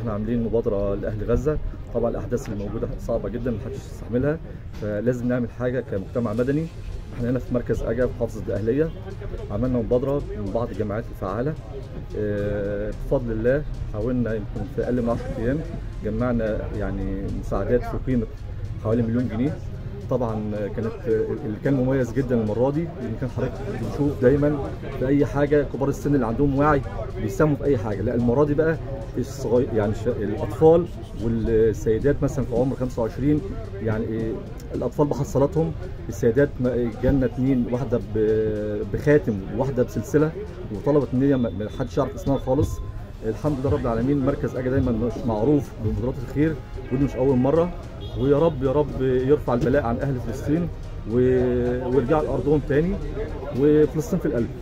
احنا عاملين مبادره لاهل غزه طبعا الاحداث اللي موجوده صعبه جدا محدش يستحملها فلازم نعمل حاجه كمجتمع مدني احنا هنا في مركز اجا في محافظه الاهليه عملنا مبادره من بعض الجمعيات الفعاله آه، بفضل الله حاولنا يمكن في اقل من 10 ايام جمعنا يعني مساعدات في قيمه حوالي مليون جنيه طبعا كانت اللي كان مميز جدا المره دي ان كان حضرتك بنشوف دايما في اي حاجه كبار السن اللي عندهم وعي بيساهموا في اي حاجه لا المره دي بقى الصغير يعني ش- الاطفال والسيدات مثلا في عمر 25 يعني إيه، الاطفال بحصلاتهم السيدات ما- جالنا اتنين واحده ب- بخاتم وواحده بسلسله وطلبت ان هي ما ما حدش يعرف اسمها خالص الحمد لله رب العالمين مركز اجا دايما مش معروف بمبادرات الخير ودي مش اول مره ويا رب يا رب يرفع البلاء عن اهل فلسطين و... ويرجعوا لارضهم تاني وفلسطين في القلب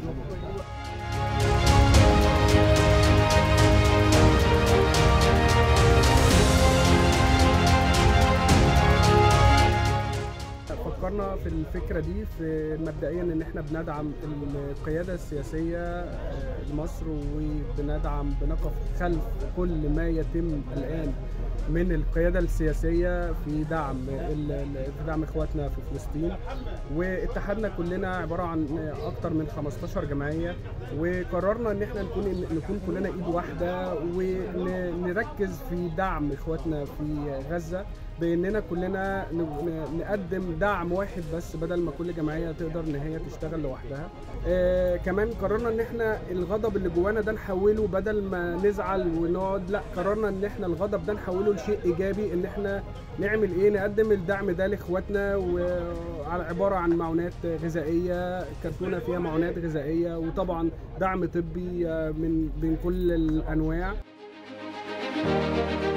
فكرنا في الفكرة دي في مبدئيا ان احنا بندعم القيادة السياسية لمصر وبندعم بنقف خلف كل ما يتم الان من القيادة السياسية في دعم ال- ال- في دعم اخواتنا في فلسطين واتحادنا كلنا عبارة عن اكتر من 15 جمعية وقررنا ان احنا نكون نكون كلنا ايد واحدة ونركز في دعم اخواتنا في غزة باننا كلنا ن- ن- نقدم دعم واحد بس بدل ما كل جمعيه تقدر ان هي تشتغل لوحدها آه كمان قررنا ان احنا الغضب اللي جوانا ده نحوله بدل ما نزعل ونقعد لا قررنا ان احنا الغضب ده نحوله لشيء ايجابي ان احنا نعمل ايه نقدم الدعم ده لاخواتنا وعلى عباره عن معونات غذائيه كرتونه فيها معونات غذائيه وطبعا دعم طبي آه، من من كل الانواع